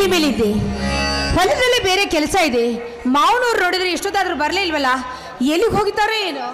Duty ಮೇಲಿದ್ದೆ ಹೊಲದಲ್ಲಿ ಬೇರೆ ಕೆಲಸ ಇದೆ ಮಾವನವ್ರು ನೋಡಿದ್ರೆ ಎಷ್ಟೊತ್ತಾದ್ರೂ ಬರಲೇ ಇಲ್ವಲ್ಲ ಎಲ್ಲಿಗೆ ಹೋಗಿದ್ದಾರೋ ಏನೋ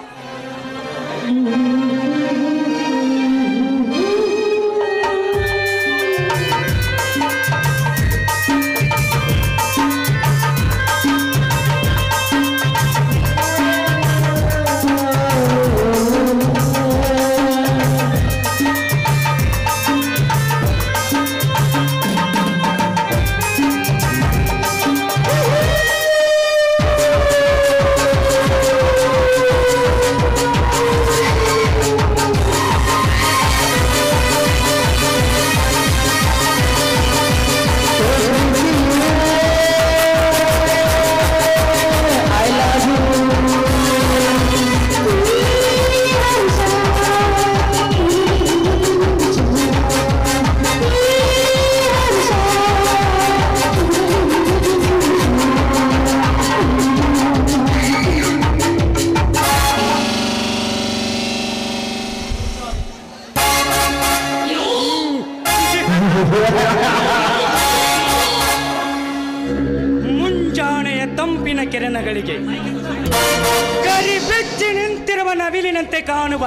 ಮುಂಜಾನೆಯ ತಂಪಿನ ಕಿರಣಗಳಿಗೆ ಕರಿಬೆಚ್ಚಿ ನಿಂತಿರುವ ನವಿಲಿನಂತೆ ಕಾಣುವ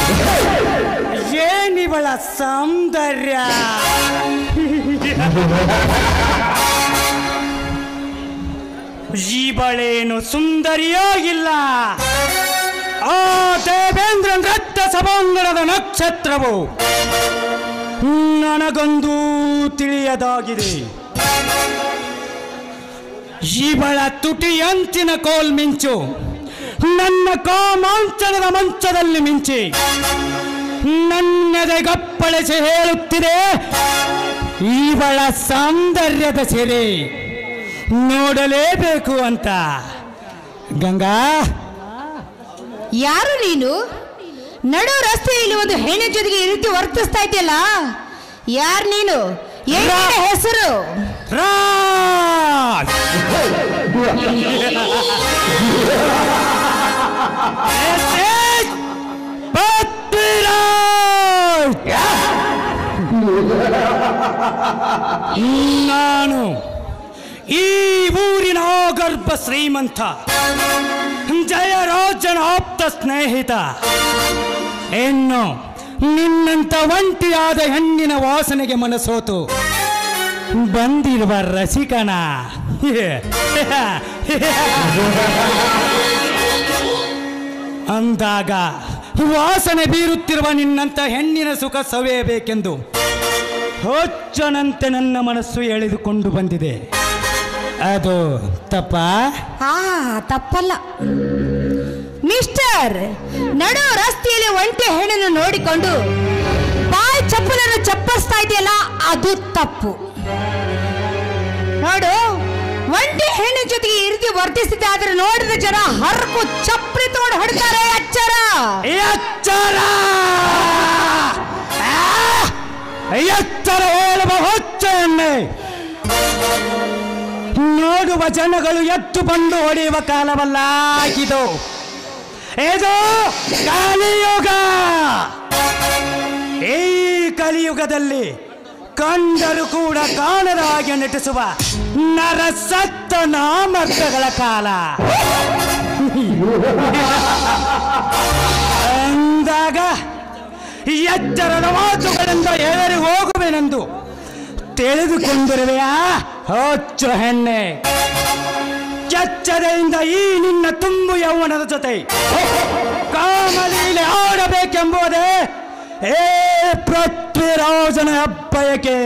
ಏನಿವಳ ಸೌಂದರ್ಯ ಇವಳೇನು ಸುಂದರಿಯಾಗಿಲ್ಲ ಆ ದೇವೇಂದ್ರನ್ ರಕ್ತ ಸಭಾಂಗಣದ ನಕ್ಷತ್ರವು ನನಗೊಂದೂ ತಿಳಿಯದಾಗಿದೆ ಇವಳ ತುಟಿಯಂಚಿನ ಕೋಲ್ ಮಿಂಚು ನನ್ನ ಕಾಮಾಂಚನದ ಮಂಚದಲ್ಲಿ ಮಿಂಚಿ ನನ್ನೆದೆಗಪ್ಪಳಿಸಿ ಹೇಳುತ್ತಿದೆ ಇವಳ ಸೌಂದರ್ಯದ ಸೆರೆ ನೋಡಲೇಬೇಕು ಅಂತ ಗಂಗಾ ಯಾರು ನೀನು ನಡು ರಸ್ತೆಯಲ್ಲಿ ಒಂದು ಹೆಣ್ಣಿನ ಜೊತೆಗೆ ಈ ರೀತಿ ವರ್ತಿಸ್ತಾ ಇದೆಯಲ್ಲ ಯಾರು ನೀನು ಏನ ಹೆಸರು ರಾಜ್ ಎಸ್ ಪೃಥ್ವಿರಾಜ್! ನಾನು ಈ ಊರಿನ ಗರ್ಭ ಶ್ರೀಮಂತ ಜಯರಾಜನ ಆಪ್ತ ಸ್ನೇಹಿತ ಇನ್ನು ನಿನ್ನಂತ ಒಂಟಿಯಾದ ಹೆಣ್ಣಿನ ವಾಸನೆಗೆ ಮನಸೋತು ಬಂದಿರುವ ರಸಿಕನ ಅಂದಾಗ ವಾಸನೆ ಬೀರುತ್ತಿರುವ ನಿನ್ನಂತ ಹೆಣ್ಣಿನ ಸುಖ ಸವೆಯಬೇಕೆಂದು ಹೊಚ್ಚನಂತೆ ನನ್ನ ಮನಸ್ಸು ಎಳೆದುಕೊಂಡು ಬಂದಿದೆ ಅದು ತಪ್ಪ ಹಾ ತಪ್ಪಲ್ಲ ಮಿಸ್ಟರ್ ನಡು ರಸ್ತೆಯಲ್ಲಿ ಒಂಟಿ ಹೆಣ್ಣನ್ನು ನೋಡಿಕೊಂಡು ಬಾಯಿ ಚಪ್ಪಲನ್ನು ಚಪ್ಪಸ್ತಾ ಇದೆಯಲ್ಲ ಅದು ತಪ್ಪು ನೋಡು ಒಂಟಿ ಹೆಣ್ಣಿನ ಜೊತೆಗೆ ಈ ರೀತಿ ವರ್ತಿಸಿದ್ದೆ ಆದ್ರೆ ನೋಡಿದ ಜನ ಹರ್ಕು ಚಪ್ಪಲಿ ತಗೊಂಡು ಹೊಡ್ತಾರೆ ಅಚ್ಚರ ಎಚ್ಚರ ಆ! ಎಚ್ಚರ ಹೇಳುವ ಹೊಚ್ಚ ಎಣ್ಣೆ ನೋಡುವ ಜನಗಳು ಎತ್ತು ಬಂದು ಹೊಡೆಯುವ ಕಾಲವಲ್ಲ ಇದು ಇದು ಕಲಿಯುಗ ಈ ಕಲಿಯುಗದಲ್ಲಿ ಕಂಡರು ಕೂಡ ಕಾಣದ ಹಾಗೆ ನಟಿಸುವ ನರಸತ್ತ ನಾಮರ್ದಗಳ ಕಾಲ ಅಂದಾಗ ಎಚ್ಚರದ ಮಾತುಗಳಿಂದ ಏರಿ ಹೋಗುವೆನೆಂದು ತಿಳಿದುಕೊಂಡಿರುವೆಯಾ ಹೊಚ್ಚು ಹೆಣ್ಣೆ ಎಚ್ಚರದಿಂದ ಈ ನಿನ್ನ ತುಂಬು ಯೌವನದ ಜೊತೆ ಕಾಮಲೀಲೆ ಆಡಬೇಕೆಂಬುದೇ ಏ ಪೃಥ್ವಿರಾಜನ ಹಬ್ಬಯಕೆ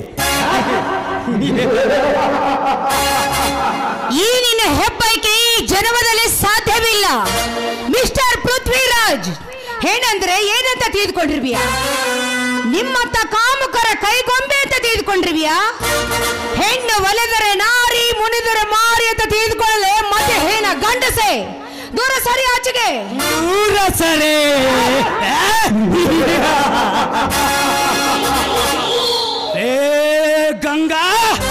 ಈ ನಿನ್ನ ಹೆಬ್ಬೈಕೆ ಈ ಜನ್ಮದಲ್ಲಿ ಸಾಧ್ಯವಿಲ್ಲ ಮಿಸ್ಟರ್ ಪೃಥ್ವಿರಾಜ್ ಏನಂದ್ರೆ ಏನಂತ ತಿಳಿದುಕೊಂಡಿರ್ಬಿಯಾ ನಿಮ್ಮತ್ತ ಕಾಮುಕರ ಕೈಗೊಂಬೆ ಅಂತ ತಿಳಿದುಕೊಂಡಿರ್ಬಿಯಾ ಹೆಣ್ಣು ಒಲೆದರೆ ನಾರಿ ಮುನಿದರೆ ಮಾರಿ ಅಂತ ತಿಳಿದುಕೊಳ್ಳಲೆ ಮತ್ತೆ ಹೇನ ಗಂಡಸೆ ದೂರ ಸರಿ ಆಚೆಗೆ ದೂರ ಸರಿ ಏ ಗಂಗಾ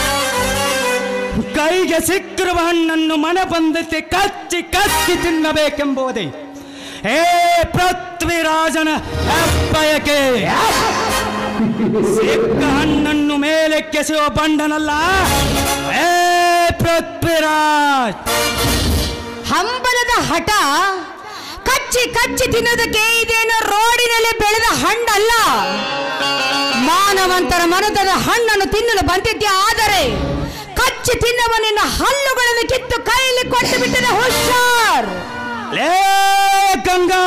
ಕೈಗೆ ಸಿಕ್ಕಿರುವ ಹಣ್ಣನ್ನು ಮನ ಬಂದತೆ ಕಚ್ಚಿ ಕಚ್ಚಿ ತಿನ್ನಬೇಕೆಂಬುದೇ ಏ ಪೃಥ್ವಿರಾಜನ ಬಯಕೆ ಸಿಕ್ಕ ಹಣ್ಣನ್ನು ಮೇಲೆ ಕೆಸೆಯುವ ಬಂಡನಲ್ಲ ಏ ಪೃಥ್ವಿರಾಜ್ ಹಂಬಲದ ಹಠ ಕಚ್ಚಿ ಕಚ್ಚಿ ತಿನ್ನೋದಕ್ಕೆ ಇದೇನು ರೋಡಿನಲ್ಲಿ ಬೆಳೆದ ಹಣ್ಣಲ್ಲ ಮಾನವಂತರ ಮನದ ಹಣ್ಣನ್ನು ತಿನ್ನಲು ಬಂದಿದ್ದೆ ಆದರೆ ಕಚ್ಚಿ ತಿನ್ನವ ನಿನ್ನ ಹಲ್ಲುಗಳನ್ನು ಕಿತ್ತು ಕೈಯಲ್ಲಿ ಕೊಟ್ಟು ಬಿಟ್ಟರೆ ಹುಷಾರ್ ಲೇ ಗಂಗಾ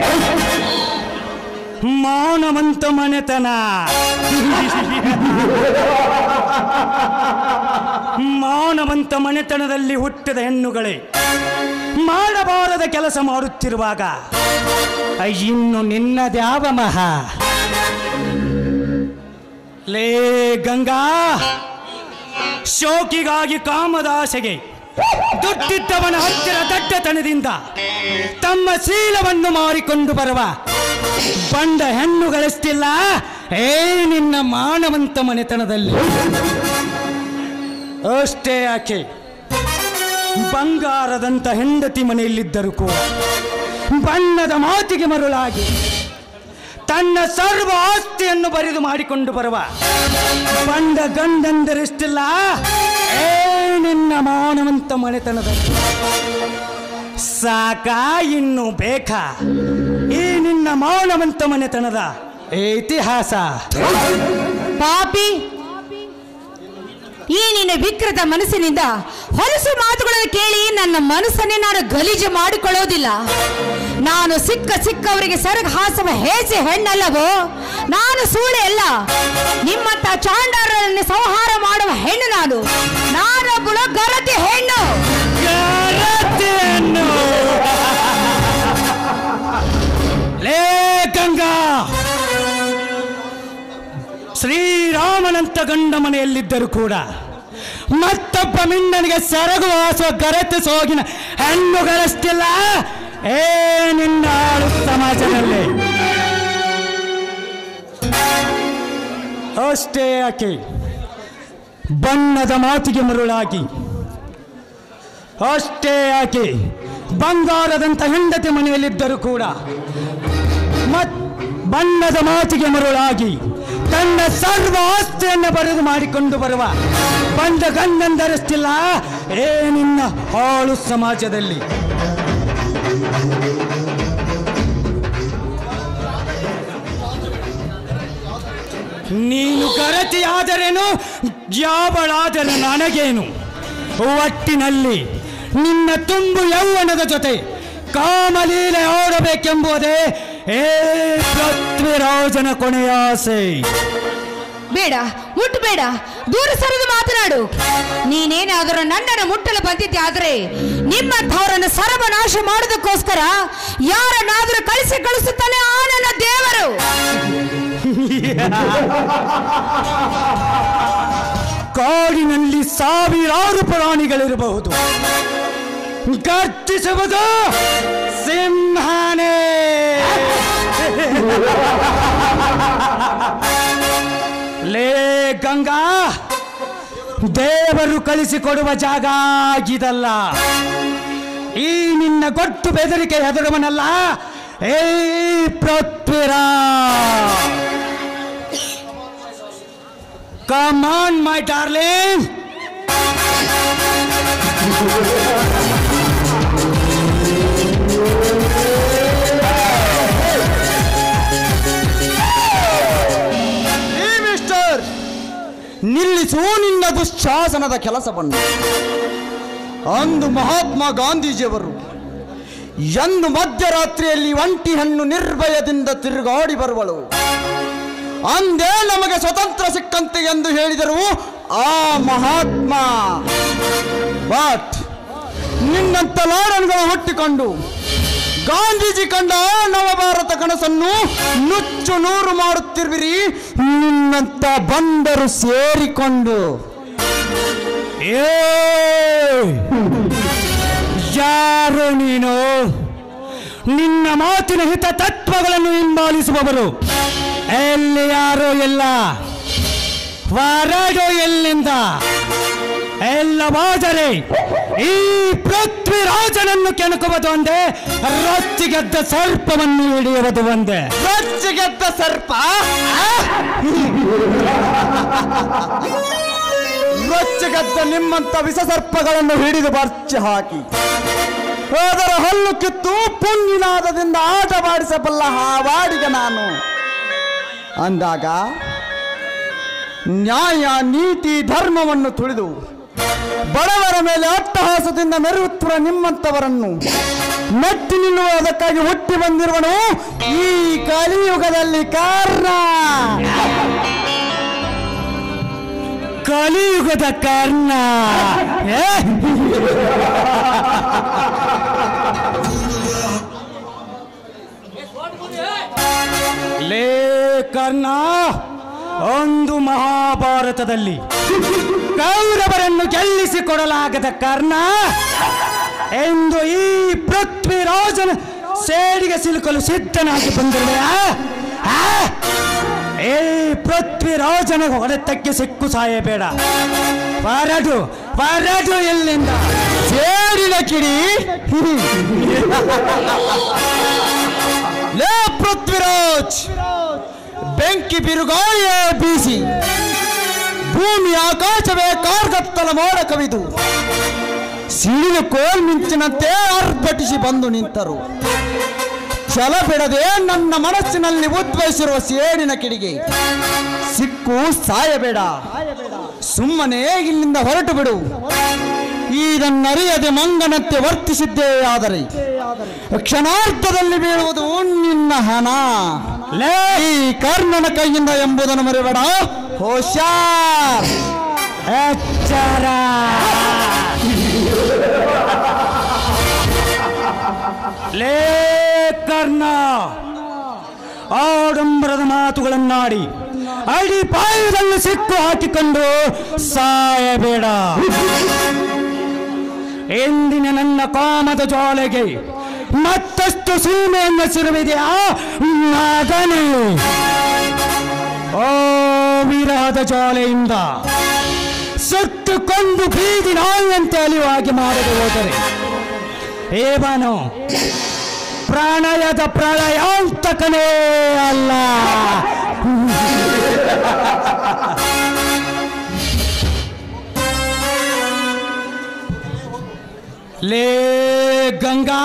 ಮೌನವಂತ ಮನೆತನ ಮೌನವಂತ ಮನೆತನದಲ್ಲಿ ಹುಟ್ಟಿದ ಹೆಣ್ಣುಗಳೇ ಮಾಡಬಾರದ ಕೆಲಸ ಮಾಡುತ್ತಿರುವಾಗ ಇನ್ನು ನಿನ್ನದ್ಯಾವ ಮಹಾ ಲೇ ಗಂಗಾ ಶೋಕಿಗಾಗಿ ಕಾಮದಾಸೆಗೆ ದುಡ್ಡಿದ್ದವನ ಹತ್ತಿರ ದಡ್ಡತನದಿಂದ ತಮ್ಮ ಶೀಲವನ್ನು ಮಾರಿಕೊಂಡು ಬರುವ ಬಂಡ ಹೆಣ್ಣುಗಳಿಸ್ತಿಲ್ಲ ಏ ನಿನ್ನ ಮಾನವಂತ ಮನೆತನದಲ್ಲಿ ಅಷ್ಟೇ ಯಾಕೆ ಬಂಗಾರದಂತ ಹೆಂಡತಿ ಮನೆಯಲ್ಲಿದ್ದರೂ ಕೂಡ ಬಣ್ಣದ ಮಾತಿಗೆ ಮರುಳಾಗಿ ತನ್ನ ಸರ್ವ ಆಸ್ತಿಯನ್ನು ಬರಿದು ಮಾಡಿಕೊಂಡು ಬರುವ ಬಂಡ ಗಂಡಂದರಿಷ್ಟಿಲ್ಲ ಏ ನಿನ್ನ ಮಾನವಂತ ಮನೆತನದಲ್ಲಿ ಸಾಕ ಇನ್ನು ಬೇಕಾ ಈ ನಿನ್ನ ಮೌನವಂತ ಮನೆತನದ ಇತಿಹಾಸ ಪಾಪಿ ಈ ನಿನ್ನ ವಿಕೃತ ಮನಸ್ಸಿನಿಂದ ಹೊಲಸು ಮಾತುಗಳನ್ನು ಕೇಳಿ ನನ್ನ ಮನಸ್ಸನ್ನೇ ನಾನು ಗಲೀಜು ಮಾಡಿಕೊಳ್ಳೋದಿಲ್ಲ ನಾನು ಸಿಕ್ಕ ಸಿಕ್ಕವರಿಗೆ ಸರಗ ಹಾಸುವ ಹೇಸಿ ಹೆಣ್ಣಲ್ಲವೋ ನಾನು ಸೂಳೆ ಅಲ್ಲ ನಿಮ್ಮಂತ ಚಾಂಡಾರರನ್ನು ಸಂಹಾರ ಮಾಡುವ ಹೆಣ್ಣು ನಾನು ನಾನೊಬ್ಬಳು ಗರತಿ ಹೆಣ್ಣು ಗರತಿಯನ್ನು ಲೇ ಗಂಗಾ ಶ್ರೀರಾಮನಂತ ಗಂಡ ಮನೆಯಲ್ಲಿದ್ದರೂ ಕೂಡ ಮತ್ತೊಬ್ಬ ಮಿಣ್ಣನಿಗೆ ಸೆರಗು ಹಾಸುವ ಗರತಿ ಸೋಗಿನ ಹೆಣ್ಣುಗಳಷ್ಟಿಲ್ಲ ಏ ನಿನ್ನ ಆಳು ಸಮಾಜದಲ್ಲಿ ಅಷ್ಟೇ ಯಾಕೆ ಬಣ್ಣದ ಮಾತಿಗೆ ಮರುಳಾಗಿ ಅಷ್ಟೇ ಯಾಕೆ ಬಂಗಾರದಂತ ಹೆಂಡತಿ ಮನೆಯಲ್ಲಿದ್ದರೂ ಕೂಡ ಮತ್ ಬಣ್ಣದ ಮಾತಿಗೆ ಮರುಳಾಗಿ ತನ್ನ ಸರ್ವ ಆಸ್ತಿಯನ್ನು ಬರೆದು ಮಾಡಿಕೊಂಡು ಬರುವ ಬಂದ ಗಂಡಂದರಿಸ್ತಿಲ್ಲ ಏ ನಿನ್ನ ಹಾಳು ಸಮಾಜದಲ್ಲಿ ನೀನು ಗರತಿಯಾದರೇನು ಯಾವಳಾದರೆ ನನಗೇನು ಒಟ್ಟಿನಲ್ಲಿ ನಿನ್ನ ತುಂಬು ಯೌವನದ ಜೊತೆ ಕಾಮಲೀಲೆ ಆಡಬೇಕೆಂಬುದೇ ಏ ಪೃಥ್ವಿರಾಜನ ಕೊನೆಯ ಆಸೆ ಬೇಡ ಮುಟ್ಟಬೇಡ ದೂರ ಸರಿದು ಮಾತನಾಡು ನೀನೇನಾದರೂ ನನ್ನನ್ನು ಮುಟ್ಟಲು ಬಂದಿದ್ದೆ ಆದರೆ ನಿಮ್ಮಂಥವರನ್ನು ಸರ್ವನಾಶ ಮಾಡೋದಕ್ಕೋಸ್ಕರ ಯಾರನ್ನಾದರೂ ಕಳಿಸಿ ಕಳಿಸುತ್ತಾನೆ ಆ ನನ್ನ ದೇವರು ಕಾಡಿನಲ್ಲಿ ಸಾವಿರಾರು ಪ್ರಾಣಿಗಳಿರಬಹುದು ಗರ್ಜಿಸುವುದು ಸಿಂಹನೇ ಲೇ ಗಂಗಾ ದೇವರು ಕಳಿಸಿಕೊಡುವ ಜಾಗ ಆಗಿದಲ್ಲ ಈ ನಿನ್ನ ಗೊಟ್ಟು ಬೆದರಿಕೆ ಹೆದರುವನಲ್ಲ ಏ ಪೃಥ್ವಿರಾ Come on, my darling. ಏ ಮಿಸ್ಟರ್ ನಿಲ್ಲಿಸು ನಿನ್ನ ದುಶ್ಶಾಸನದ ಕೆಲಸವನ್ನು ಅಂದು ಮಹಾತ್ಮ ಗಾಂಧೀಜಿಯವರು ಎಂದು ಮಧ್ಯರಾತ್ರಿಯಲ್ಲಿ ಒಂಟಿ ಹಣ್ಣು ನಿರ್ಭಯದಿಂದ ತಿರುಗಾಡಿ ಬರುವಳು ಅಂದೇ ನಮಗೆ ಸ್ವತಂತ್ರ ಸಿಕ್ಕಂತೆ ಎಂದು ಹೇಳಿದರು ಆ ಮಹಾತ್ಮ ಬಟ್ ನಿನ್ನಂತ ಲಾಡನ್ಗಳು ಹುಟ್ಟಿಕೊಂಡು ಗಾಂಧೀಜಿ ಕಂಡ ಆ ನವಭಾರತ ಕನಸನ್ನು ನುಚ್ಚು ನೂರು ಮಾಡುತ್ತಿರುವಿರಿ ನಿನ್ನಂತ ಬಂದರು ಸೇರಿಕೊಂಡು ಏ ಯಾರು ನೀನು ನಿನ್ನ ಮಾತಿನ ಹಿತ ತತ್ವಗಳನ್ನು ಹಿಂಬಾಲಿಸುವವರು ಎಲ್ಲಿ ಯಾರು ಇಲ್ಲ ಹೊರಡು ಎಲ್ಲಿಂದ ಎಲ್ಲವಾದರೆ ಈ ಪೃಥ್ವಿರಾಜನನ್ನು ಕೆಣಕುವುದು ಒಂದೇ ರೊಚ್ಚಿಗೆದ್ದ ಸರ್ಪವನ್ನು ಹಿಡಿಯುವುದು ಒಂದೇ ರೊಚ್ಚಿಗೆದ್ದ ಸರ್ಪ ರೊಚ್ಚಿಗೆದ್ದ ನಿಮ್ಮಂತ ವಿಷಸರ್ಪಗಳನ್ನು ಹಿಡಿದು ಬರ್ಚಿ ಹಾಕಿ ಅದರ ಹಲ್ಲು ಕಿತ್ತು ಪುಂಗಿನಾದದಿಂದ ಆಟವಾಡಿಸಬಲ್ಲ ಹಾವಾಡಿಗ ನಾನು ಅಂದಾಗ ನ್ಯಾಯ ನೀತಿ ಧರ್ಮವನ್ನು ತುಳಿದು ಬಡವರ ಮೇಲೆ ಅಟ್ಟಹಾಸದಿಂದ ಮೆರುತ್ತಿರುವ ನಿಮ್ಮಂಥವರನ್ನು ಮೆಟ್ಟಿ ನಿಲ್ಲುವುದಕ್ಕಾಗಿ ಹುಟ್ಟಿ ಬಂದಿರುವನು ಈ ಕಲಿಯುಗದಲ್ಲಿ ಕಾರಣ ಕಲಿಯುಗದ ಕರ್ಣ ಏ? ಲೇ ಕರ್ಣ ಒಂದು ಮಹಾಭಾರತದಲ್ಲಿ ಕೌರವರನ್ನು ಗೆಲ್ಲಿಸಿಕೊಡಲಾಗದ ಕರ್ಣ ಎಂದು ಈ ಪೃಥ್ವಿರಾಜನ ಸೇಡಿಗೆ ಸಿಲುಕಲು ಸಿದ್ಧನಾಗಿ ಬಂದಿರುವೆಯಾ ಆ? ಏ ಪೃಥ್ವಿರಾಜನ ಹೊಡೆತಕ್ಕೆ ಸಿಕ್ಕು ಸಾಯಬೇಡ ಪರಡು ಪರಡು ಎಲ್ಲಿಂದ ಸೇಡಿನ ಕಿಡಿ ಲೇ ಪೃಥ್ವಿರಾಜ್ ಬೆಂಕಿ ಬಿರುಗಾಳಿಯ ಬೀಸಿ ಭೂಮಿ ಆಕಾಶವೇ ಕಾರ್ಗತ್ತಲ ಮೋಡ ಕವಿದು ಸಿಡಿಲು ಕೋಲ್ ಮಿಂಚಿನಂತೆ ಆರ್ಭಟಿಸಿ ಬಂದು ನಿಂತರು ಛಲ ಬಿಡದೆ ನನ್ನ ಮನಸ್ಸಿನಲ್ಲಿ ಉದ್ಭವಿಸಿರುವ ಸೇಡಿನ ಕಿಡಿಗೆ ಸಿಕ್ಕು ಸಾಯಬೇಡ ಸುಮ್ಮನೆ ಇಲ್ಲಿಂದ ಹೊರಟು ಬಿಡು ಇದನ್ನರಿಯದೆ ಮಂಗನಂತೆ ವರ್ತಿಸಿದ್ದೇ ಆದರೆ ಕ್ಷಣಾರ್ಧದಲ್ಲಿ ಬೀಳುವುದು ನಿನ್ನ ಹಣ ಲೇ ಈ ಕರ್ಣನ ಕೈಯಿಂದ ಎಂಬುದನ್ನು ಮರಿಬೇಡ ಹುಷಾರ್ ಎಚ್ಚರ ಲೇ ಕರ್ಣ ಆಡಂಬರದ ಮಾತುಗಳನ್ನಾಡಿ ಅಡಿಪಾಯದಲ್ಲಿ ಸಿಕ್ಕು ಹಾಕಿಕೊಂಡು ಸಾಯಬೇಡ ಎಂದಿನ ನನ್ನ ಕಾಮದ ಜ್ವಾಲೆಗೆ ಮತ್ತಷ್ಟು ಸೀಮೆಯನ್ನು ಸಿರುವಿದೆಯಾ ಮಗನೇ ಓ ವಿರಹದ ಜ್ವಾಲೆಯಿಂದ ಸುಟ್ಟುಕೊಂಡು ಬೀದಿ ನಾಯಿಯಂತೆ ಅಲಿಯುವ ಹಾಗೆ ಮಾಡದೆ ಹೋದರೆ ಏವನು ಪ್ರಣಯದ ಪ್ರಳಯಾಂತಕನೇ ಅಲ್ಲ ಲೇ ಗಂಗಾ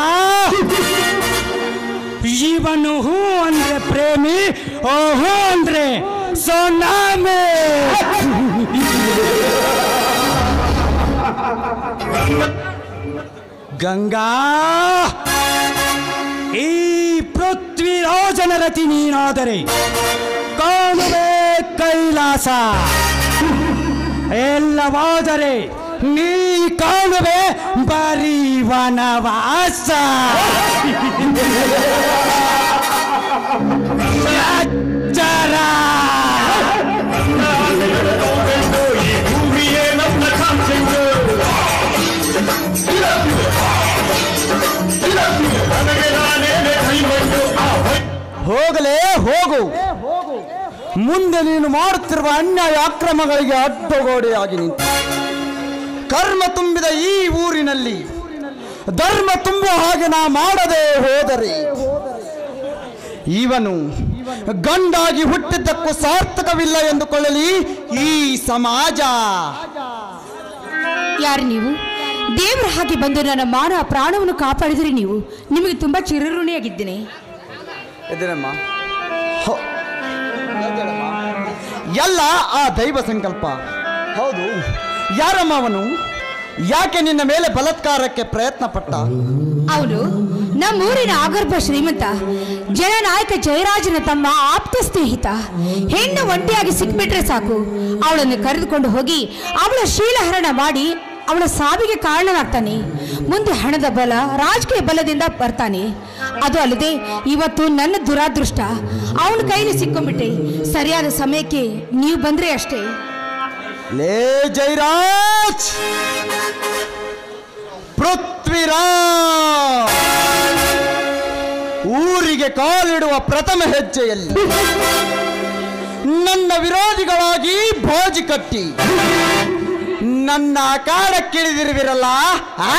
ಇವನು ಹೂ ಅಂದ್ರೆ ಪ್ರೇಮಿ ಓ ಹೂ ಅಂದ್ರೆ ಸೋನಾಮೆ ಗಂಗಾ ಈ ಪೃಥ್ವಿರಾಜನ ರತಿ ನೀನಾದರೆ ಕಾಣುವೆ ಕೈಲಾಸ ಎಲ್ಲವಾದರೆ ನೀ ಕಾಣುವೆ ಬರೀ ವನವಾಸ ಎಚ್ಚರ! ಹೋಗಲೇ ಹೋಗು ಮುಂದೆ ನೀನು ಮಾಡುತ್ತಿರುವ ಅನ್ಯಾಯ ಅಕ್ರಮಗಳಿಗೆ ಅಡ್ಡಗೋಡೆಯಾಗಿ ನಿಂತು ಕರ್ಮ ತುಂಬಿದ ಈ ಊರಿನಲ್ಲಿ ಧರ್ಮ ತುಂಬುವ ಹಾಗೆ ನಾ ಮಾಡದೆ ಹೋದರೆ ಇವನು ಗಂಡಾಗಿ ಹುಟ್ಟಿದ್ದಕ್ಕೂ ಸಾರ್ಥಕವಿಲ್ಲ ಎಂದುಕೊಳ್ಳಲಿ ಈ ಸಮಾಜ ಯಾರು ನೀವು ದೇವರ ಹಾಗೆ ಬಂದು ನನ್ನ ಮಾನ ಪ್ರಾಣವನ್ನು ಕಾಪಾಡಿದ್ರಿ ನೀವು ನಿಮಗೆ ತುಂಬಾ ಚಿರಋಣಿಯಾಗಿದ್ದೇನೆ ಎದ್ದೇಳಮ್ಮ. ಹೋ. ಎದ್ದೇಳಮ್ಮ. ಎಲ್ಲ ಆ ದೈವ ಸಂಕಲ್ಪ ಹೌದು ಯಾರಮ್ಮ ಅವನು ಯಾಕೆ ನಿನ್ನ ಮೇಲೆ ಬಲಾತ್ಕಾರಕ್ಕೆ ಪ್ರಯತ್ನ ಪಟ್ಟ ಅವನು ನಮ್ಮೂರಿನ ಆಗರ್ಭ ಶ್ರೀಮಂತ ಜನನಾಯಕ ಜಯರಾಜನ ತಮ್ಮ ಆಪ್ತ ಸ್ನೇಹಿತ ಹೆಣ್ಣು ಒಂಟಿಯಾಗಿ ಸಿಕ್ಬಿಟ್ರೆ ಸಾಕು ಅವಳನ್ನು ಕರೆದುಕೊಂಡು ಹೋಗಿ ಅವಳ ಶೀಲಹರಣ ಮಾಡಿ ಅವಳ ಸಾವಿಗೆ ಕಾರಣನಾಗ್ತಾನೆ ಮುಂದೆ ಹಣದ ಬಲ ರಾಜಕೀಯ ಬಲದಿಂದ ಬರ್ತಾನೆ ಅದು ಅಲ್ಲದೆ ಇವತ್ತು ನನ್ನ ದುರಾದೃಷ್ಟ ಅವನ ಕೈಲಿ ಸಿಕ್ಕೊಂಡ್ಬಿಟ್ಟೆ ಸರಿಯಾದ ಸಮಯಕ್ಕೆ ನೀವು ಬಂದ್ರೆ ಅಷ್ಟೇ ಲೇ ಜೈರಾಜ್ ಪೃಥ್ವಿರಾಜ್ ಊರಿಗೆ ಕಾಲಿಡುವ ಪ್ರಥಮ ಹೆಜ್ಜೆಯಲ್ಲಿ ನನ್ನ ವಿರೋಧಿಗಳಾಗಿ ಬಾಜಿ ಕಟ್ಟಿ ನನ್ನ ಅಖಾಡಕ್ಕಿಳಿದಿರುವಿರಲ್ಲ ಆ?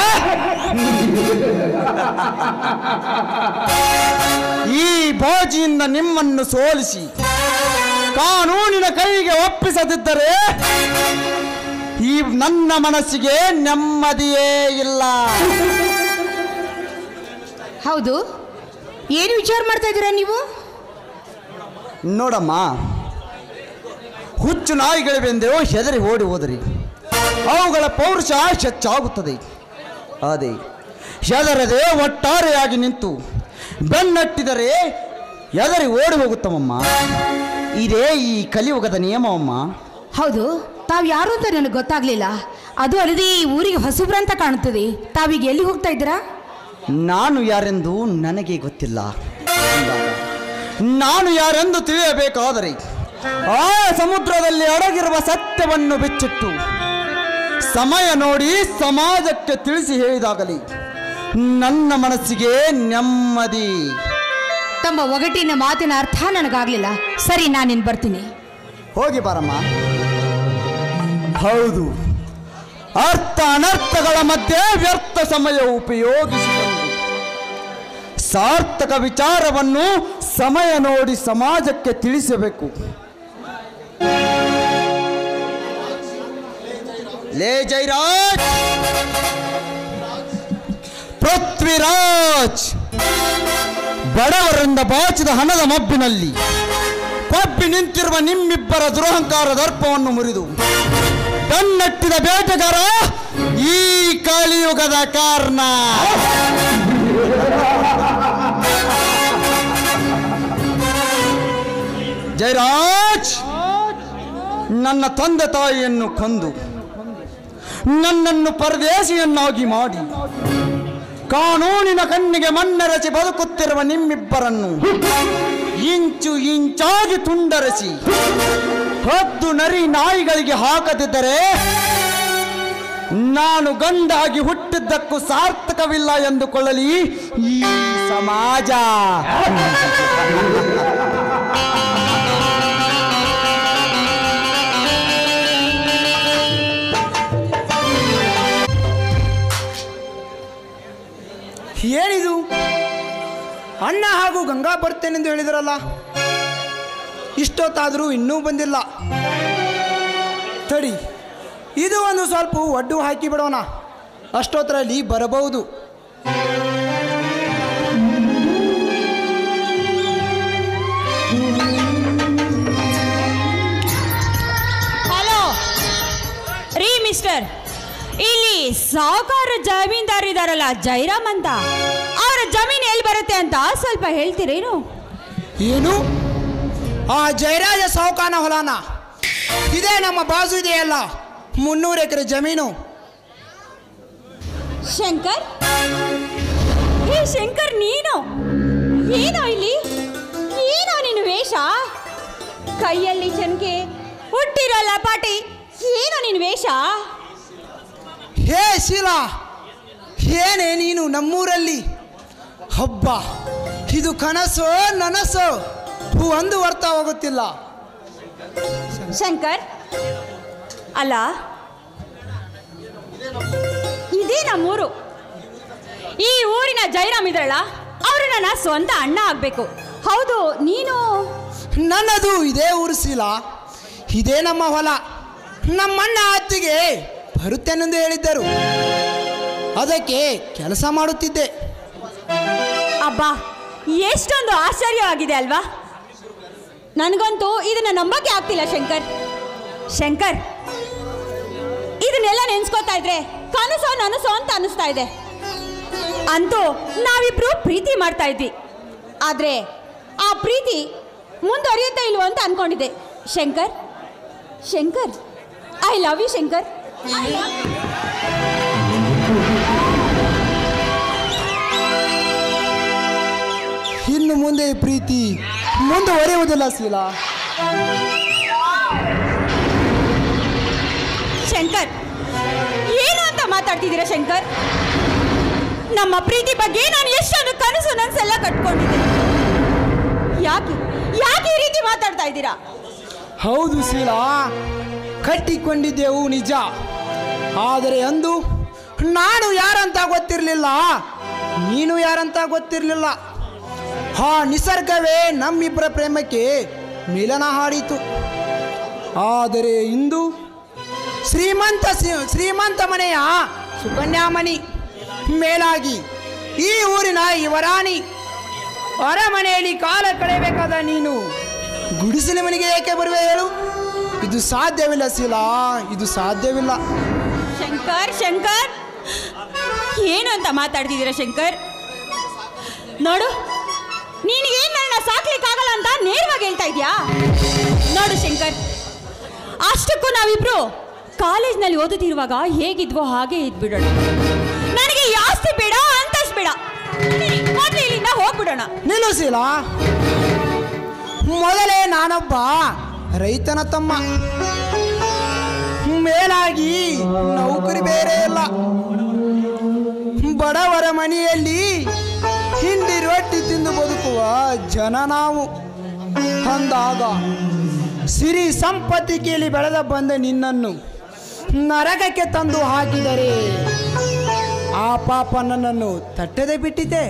ಈ ಬಾಜಿಯಿಂದ ನಿಮ್ಮನ್ನು ಸೋಲಿಸಿ ಕಾನೂನಿನ ಕೈಗೆ ಒಪ್ಪಿಸದಿದ್ದರೆ ಈ ನನ್ನ ಮನಸ್ಸಿಗೆ ನೆಮ್ಮದಿಯೇ ಇಲ್ಲ ಹೌದು ಏನು ವಿಚಾರ ಮಾಡ್ತಾ ಇದ್ದೀರಾ ನೀವು ನೋಡಮ್ಮ ಹುಚ್ಚು ನಾಯಿಗಳಿವೆಂದೆಯೋ ಹೆದರಿ ಓಡಿ ಹೋದರಿ ಅವುಗಳ ಪೌರುಷ ಹೆಚ್ಚಾಗುತ್ತದೆ ಅದೇ ಹೆದರದೆ ಒಟ್ಟಾರೆಯಾಗಿ ನಿಂತು ಬೆನ್ನಟ್ಟಿದರೆ ಹೆದರಿ ಓಡಿ ಹೋಗುತ್ತವಮ್ಮ ಇದೇ ಈ ಕಲಿಯುಗದ ನಿಯಮವಮ್ಮ ಹೌದು ತಾವು ಯಾರು ಅಂತ ನನಗೆ ಗೊತ್ತಾಗ್ಲಿಲ್ಲ ಅದು ಅಲ್ಲದೆ ಈ ಊರಿಗೆ ಹೊಸಬ್ರಂತ ಕಾಣುತ್ತದೆ ತಾವೀಗ ಎಲ್ಲಿ ಹೋಗ್ತಾ ಇದ್ದೀರಾ ನಾನು ಯಾರೆಂದು ನನಗೆ ಗೊತ್ತಿಲ್ಲ ಅಂದಾಗ, ನಾನು ಯಾರೆಂದು ತಿಳಿಯಬೇಕಾದರೆ ಆ ಸಮುದ್ರದಲ್ಲಿ ಅಡಗಿರುವ ಸತ್ಯವನ್ನು ಬಿಚ್ಚಿಟ್ಟು ಸಮಯ ನೋಡಿ ಸಮಾಜಕ್ಕೆ ತಿಳಿಸಿ ಹೇಳಿದಾಗಲಿ ನನ್ನ ಮನಸ್ಸಿಗೆ ನೆಮ್ಮದಿ ತಮ್ಮ ಒಗಟಿನ ಮಾತಿನ ಅರ್ಥ ನನಗಾಗ್ಲಿಲ್ಲ ಸರಿ ನಾನಿನ್ ಬರ್ತೀನಿ ಹೋಗಿ ಬಾರಮ್ಮ ಹೌದು ಅರ್ಥ ಅನರ್ಥಗಳ ಮಧ್ಯೆ ವ್ಯರ್ಥ ಸಮಯ ಉಪಯೋಗಿಸಿಕೊಂಡು ಸಾರ್ಥಕ ವಿಚಾರವನ್ನು ಸಮಯ ನೋಡಿ ಸಮಾಜಕ್ಕೆ ತಿಳಿಸಬೇಕು ಲೇ ಜೈರಾಜ್ ಪೃಥ್ವಿರಾಜ್ ಬಡವರಿಂದ ಬಾಚಿದ ಹಣದ ಮಬ್ಬಿನಲ್ಲಿ ಕೊಬ್ಬಿ ನಿಂತಿರುವ ನಿಮ್ಮಿಬ್ಬರ ದುರಹಂಕಾರ ದರ್ಪವನ್ನು ಮುರಿದು ಬೆನ್ನಟ್ಟಿದ ಬೇಟೆಗಾರ ಈ ಕಲಿಯುಗದ ಕಾರಣ ಜಯರಾಜ್ ನನ್ನ ತಂದೆ ತಾಯಿಯನ್ನು ಕೊಂದು ನನ್ನನ್ನು ಪರದೇಶಿಯನ್ನಾಗಿ ಮಾಡಿ ಕಾನೂನಿನ ಕಣ್ಣಿಗೆ ಮಣ್ಣೆರಚಿ ಬದುಕುತ್ತಿರುವ ನಿಮ್ಮಿಬ್ಬರನ್ನು ಇಂಚು ಇಂಚಾಗಿ ತುಂಡರಿಸಿ ಹದ್ದು ನರಿ ನಾಯಿಗಳಿಗೆ ಹಾಕದಿದ್ದರೆ ನಾನು ಗಂಡಾಗಿ ಹುಟ್ಟಿದ್ದಕ್ಕೂ ಸಾರ್ಥಕವಿಲ್ಲ ಎಂದುಕೊಳ್ಳಲಿ ಈ ಸಮಾಜ ಏನಿದು ಅಣ್ಣ ಹಾಗೂ ಗಂಗಾ ಬರ್ತೇನೆಂದು ಹೇಳಿದರಲ್ಲ ಇಷ್ಟೊತ್ತಾದರೂ ಇನ್ನೂ ಬಂದಿಲ್ಲ ತಡಿ ಇದು ಒಂದು ಸ್ವಲ್ಪ ಒಡ್ಡು ಹಾಕಿ ಬಿಡೋಣ ಅಷ್ಟೊತ್ತರಲ್ಲಿ ಬರಬಹುದು ಹಲೋ ರೀ ಮಿಸ್ಟರ್ ಇಲ್ಲಿ ಸಾಹುಕಾರ ಜಮೀನ್ದಾರ್ ಇದಾರಲ್ಲ ಜೈರಾಮ್ ಅಂತ ಅವರ ಜಮೀನು ಎಲ್ಲಿ ಬರುತ್ತೆ ಅಂತ ಸ್ವಲ್ಪ ಹೇಳ್ತೀರೇನು ಏನು ಆ ಜಯರಾಜ ಸಾವುಕಾನ ಹೊಲನ ಇದೇ ನಮ್ಮ ಬಾಜು ಇದೆಯಲ್ಲ ಮುನ್ನೂರು ಎಕರೆ ಜಮೀನು ಶಂಕರ್ ಹೇ ಶಂಕರ್ ನೀನು ಏನೋ ಇಲ್ಲಿ ಏನೋ ನಿನ್ನ ವೇಷ ಕೈಯಲ್ಲಿ ಚನ್ಕೆ ಹುಟ್ಟಿರೋ ಲಪಾಟಿ ಏನೋ ನಿನ್ನ ವೇಷ ಹೇ ಶೀಲಾ ಏನೇ ನೀನು ನಮ್ಮೂರಲ್ಲಿ ಹಬ್ಬ ಇದು ಕನಸೋ ನನಸೋ ಒಂದು ಅರ್ಥವಾಗುತ್ತಿಲ್ಲ ಶಂಕರ್ ಅಲ್ಲ ಇದೇ ನಮ್ಮೂರು ಈ ಊರಿನ ಜೈರಾಮ್ ಇದ್ರಲ್ಲ ಅವರು ನನ್ನ ಸ್ವಂತ ಅಣ್ಣ ಆಗ್ಬೇಕು ಹೌದು ನೀನು ನನ್ನದು ಇದೇ ಊರು ಶೀಲಾ ಇದೇ ನಮ್ಮ ಹೊಲ ನಮ್ಮಣ್ಣ ಅತ್ತಿಗೆ ಬರುತ್ತೇನೆಂದು ಹೇಳಿದ್ದರು ಅದಕ್ಕೆ ಕೆಲಸ ಮಾಡುತ್ತಿದ್ದೆ ಅಬ್ಬಾ ಎಷ್ಟೊಂದು ಆಶ್ಚರ್ಯವಾಗಿದೆ ಅಲ್ವಾ ನನಗಂತೂ ಇದನ್ನ ನಂಬಕ್ಕೆ ಆಗ್ತಿಲ್ಲ ಶಂಕರ್ ಶಂಕರ್ ಇದನ್ನೆಲ್ಲ ನೆನ್ಸ್ಕೊತಾ ಇದ್ರೆ ಕನಸೋ ನನಸೋ ಅಂತ ಅನಿಸ್ತಾ ಇದೆ ಅಂತೂ ನಾವಿಬ್ರು ಪ್ರೀತಿ ಮಾಡ್ತಾ ಇದ್ವಿ ಆದ್ರೆ ಆ ಪ್ರೀತಿ ಮುಂದುವರಿಯುತ್ತಾ ಇಲ್ವೋ ಅಂತ ಅನ್ಕೊಂಡಿದ್ದೆ Shankar Shankar I love you Shankar I love you. ಇನ್ನು ಮುಂದೆ ಈ ಪ್ರೀತಿ ಮುಂದುವರಿಯುವುದಿಲ್ಲ ಶೀಲಾ ಶಂಕರ್ ಏನು ಅಂತ ಮಾತಾಡ್ತಿದ್ದೀರಾ ಶಂಕರ್ ನಮ್ಮ ಪ್ರೀತಿ ಬಗ್ಗೆ ನಾನು ಎಷ್ಟೊಂದು ಕನಸು ನನ್ಸೆಲ್ಲ ಕಟ್ಕೊಂಡಿದ್ದೆ ಯಾಕೆ ಯಾಕೆ ಈ ರೀತಿ ಮಾತಾಡ್ತಾ ಇದ್ದೀರಾ ಹೌದು ಶೀಲಾ ಕಟ್ಟಿಕೊಂಡಿದ್ದೆವು ನಿಜ ಆದರೆ ಅಂದು ನಾನು ಯಾರಂತ ಗೊತ್ತಿರಲಿಲ್ಲ ನೀನು ಯಾರಂತ ಗೊತ್ತಿರಲಿಲ್ಲ ಆ ನಿಸರ್ಗವೇ ನಮ್ಮಿಬ್ಬರ ಪ್ರೇಮಕ್ಕೆ ಮಿಲನ ಹಾಡಿತು ಆದರೆ ಇಂದು ಶ್ರೀಮಂತ ಶ್ರೀ- ಶ್ರೀಮಂತ ಮನೆಯ ಸುಕನ್ಯಾಮಣಿ ಮೇಲಾಗಿ ಈ ಊರಿನ ಯುವರಾಣಿ ಅರಮನೆಯಲ್ಲಿ ಕಾಲ ಕಳೆಯಬೇಕಾದ ನೀನು ಗುಡಿಸಿನ ಮನೆಗೆ ಏಕೆ ಬರುವೆ ಹೇಳು ಇದು ಸಾಧ್ಯವಿಲ್ಲ ಶೀಲಾ ಇದು ಸಾಧ್ಯವಿಲ್ಲ ಶಂಕರ್ ಶಂಕರ್ ಏನು ಅಂತ ಮಾತಾಡ್ತಿದ್ದೀರಾ ಶಂಕರ್ ನೋಡು ನೀನಿಗೇನು ನನ್ನ ಸಾಕ್ಲಿಕ್ಕಾಗಲ್ಲ ಅಂತ ನೇರವಾಗಿ ಹೇಳ್ತಾ ಇದೀಯಾ ನೋಡು ಶಂಕರ್ ಅಷ್ಟಕ್ಕೂ ನಾವಿಬ್ರು ಕಾಲೇಜ್ನಲ್ಲಿ ಓದುತ್ತಿರುವಾಗ ಹೇಗಿದ್ವೋ ಹಾಗೆ ಇದ್ಬಿಡೋಣ ನನಗೆ ಈ ಆಸ್ತಿ ಬೇಡ ಅಂತಸ್ ಬೇಡ ಮೊದಲು ಇಲ್ಲಿಂದ ಹೋಗ್ಬಿಡೋಣ ನಿಲ್ಲಿಸಿಲ್ಲ ಮೊದಲೇ ನಾನೊಬ್ಬ ರೈತನ ತಮ್ಮ ಮೇಲಾಗಿ ನೌಕರಿ ಬೇರೆ ಇಲ್ಲ ಬಡವರ ಮನೆಯಲ್ಲಿ ಹಿಂಡಿ ರೊಟ್ಟಿ ತಿಂದು ಬದುಕುವ ಜನ ನಾವು ಅಂದಾಗ ಸಿರಿ ಸಂಪತ್ತಿ ಕೇಳಿ ಬೆಳೆದ ಬಂದ ನಿನ್ನನ್ನು ನರಕಕ್ಕೆ ತಂದು ಹಾಕಿದರೆ ಆ ಪಾಪ ನನ್ನನ್ನು ತಟ್ಟದೆ ಬಿಟ್ಟಿದೆ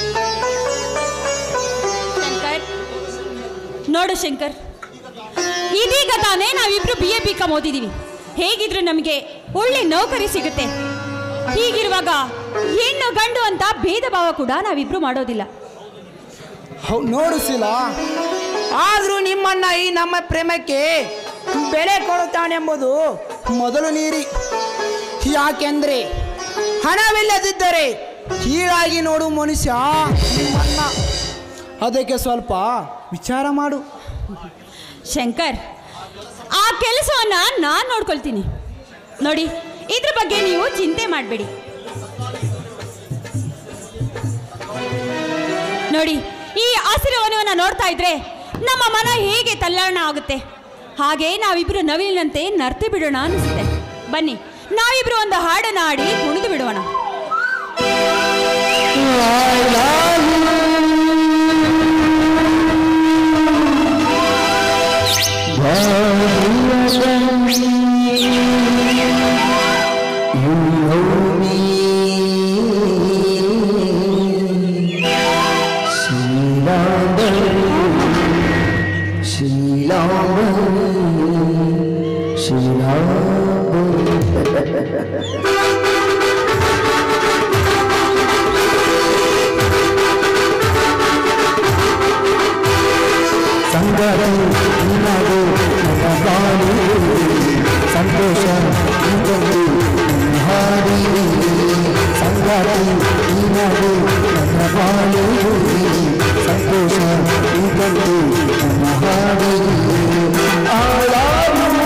ಶಂಕರ್ ನೋಡು ಶಂಕರ್ ಇದೀಗ ತಾನೇ ನಾವಿಬ್ರು ಬಿ ಎ ಬಿ ಕಾಮ್ ಓದಿದೀವಿ ಹೇಗಿದ್ರು ನಮಗೆ ಒಳ್ಳೆ ನೌಕರಿ ಸಿಗುತ್ತೆ ಹೀಗಿರುವಾಗ ಹೆಣ್ಣು ಗಂಡು ಅಂತ ಭೇದ ಭಾವ ಕೂಡ ನಾವಿಬ್ರು ಮಾಡೋದಿಲ್ಲ ಹೌ ನೋಡು ಶಿಲ ಆದರೂ ನಿಮ್ಮನ್ನ ಈ ನಮ್ಮ ಪ್ರೇಮಕ್ಕೆ ಬೆಲೆ ಕೊಡುತ್ತಾನೆಂಬುದು ಮೊದಲು ನೀರಿ ಯಾಕೆಂದ್ರೆ ಹಣವಿಲ್ಲದಿದ್ದರೆ ಹೀಗಾಗಿ ನೋಡು ಮನುಷ್ಯ ನಿಮ್ಮನ್ನ ಅದಕ್ಕೆ ಸ್ವಲ್ಪ ವಿಚಾರ ಮಾಡು ಶಂಕರ್ ಆ ಕೆಲಸವನ್ನ ನಾನು ನೋಡ್ಕೊಳ್ತೀನಿ ನೋಡಿ ಇದ್ರ ಬಗ್ಗೆ ನೀವು ಚಿಂತೆ ಮಾಡಬೇಡಿ ನೋಡಿ ಈ ಹಸಿರು ವನವನ್ನ ನೋಡ್ತಾ ಇದ್ರೆ ನಮ್ಮ ಮನ ಹೇಗೆ ತಲ್ಲಣ ಆಗುತ್ತೆ ಹಾಗೆ ನಾವಿಬ್ರು ನವಿಲಿನಂತೆ ನರ್ತಿ ಬಿಡೋಣ ಅನಿಸುತ್ತೆ ಬನ್ನಿ ನಾವಿಬ್ರು ಒಂದು ಹಾಡನ್ನ ಹಾಡಿ ಕುಣಿದು ಬಿಡೋಣ ಸಂಗತಿ ನಿನಗೆ ನನ್ನ ಬಾಳು ಸಂತೋಷ ನಿನಗೆ ನನ್ನ ಹಾಡಿ ಸಂಗತಿ ನಿನಗೆ ನನ್ನ ಬಾಳು ಸಂತೋಷ ನಿನಗೆ ನನ್ನ ಹಾಡಿ ಆಳಾಳು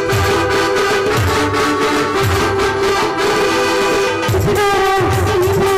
ಶ್ರೀರಾಮ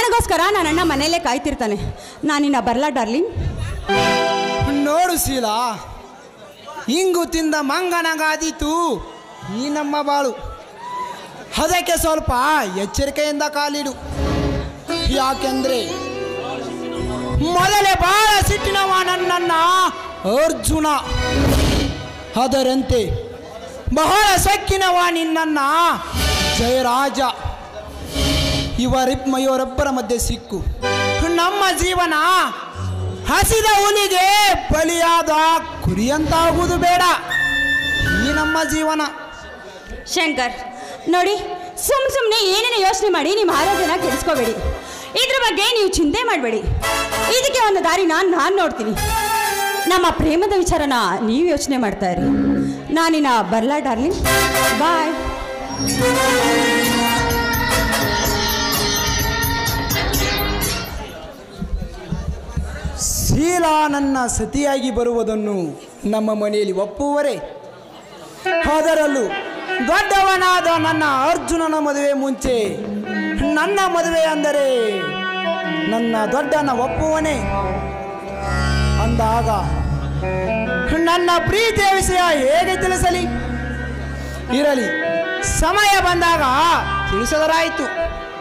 ನನಗೋಸ್ಕರ ನನ್ನ ಅಣ್ಣ ಮನೆಯಲ್ಲೇ ಕಾಯ್ತಿರ್ತಾನೆ ನಾನಿನ್ನ ಬರಲಾ ಡಾರ್ಲಿಂಗ್ ನೋಡು ಶೀಲ ಇಂಗು ತಿಂದ ಮಂಗನಗಾದೀತು ಈ ನಮ್ಮ ಬಾಳು ಅದಕ್ಕೆ ಸ್ವಲ್ಪ ಎಚ್ಚರಿಕೆಯಿಂದ ಕಾಲಿಡು ಯಾಕೆಂದ್ರೆ ಮೊದಲೇ ಬಹಳ ಸಿಟ್ಟಿನವ ನನ್ನನ್ನ ಅರ್ಜುನ ಅದರಂತೆ ಬಹಳ ಸೊಕ್ಕಿನವ ನಿನ್ನನ್ನ ಜಯರಾಜ ಇವರಿಬ್ಬ ಇವರೊಬ್ಬರ ಮಧ್ಯೆ ಸಿಕ್ಕು ನಮ್ಮ ಜೀವನ ಹಸಿದ ಹುಲಿಗೆ ಬಲಿಯಾದ ಕುರಿಯಂತಾಗುವುದು ಬೇಡ ಈ ನಮ್ಮ ಜೀವನ ಶಂಕರ್ ನೋಡಿ ಸುಮ್ ಸುಮ್ಮನೆ ಏನೇನೋ ಯೋಚನೆ ಮಾಡಿ ನಿಮ್ಮ ಆರೋಗ್ಯನ ಕೆಡಿಸ್ಕೋಬೇಡಿ ಇದ್ರ ಬಗ್ಗೆ ನೀವು ಚಿಂತೆ ಮಾಡಬೇಡಿ ಇದಕ್ಕೆ ಒಂದು ದಾರಿನ ನಾನು ನೋಡ್ತೀನಿ ನಮ್ಮ ಪ್ರೇಮದ ವಿಚಾರನ ನೀವು ಯೋಚನೆ ಮಾಡ್ತಾ ಇರಿ ನಾನಿನ್ನ ಬರಲಾ ಡಾರ್ಲಿಂಗ್ ಬಾಯ್ ಶೀಲ ನನ್ನ ಸತಿಯಾಗಿ ಬರುವುದನ್ನು ನಮ್ಮ ಮನೆಯಲ್ಲಿ ಒಪ್ಪುವರೇ ಅದರಲ್ಲೂ ದೊಡ್ಡವನಾದ ನನ್ನ ಅರ್ಜುನನ ಮದುವೆ ಮುಂಚೆ ನನ್ನ ಮದುವೆ ಅಂದರೆ ನನ್ನ ದೊಡ್ಡನ ಒಪ್ಪುವನೇ ಅಂದಾಗ ನನ್ನ ಪ್ರೀತಿಯ ವಿಷಯ ಹೇಗೆ ತಿಳಿಸಲಿ ಇರಲಿ ಸಮಯ ಬಂದಾಗ ತಿಳಿಸದರಾಯಿತು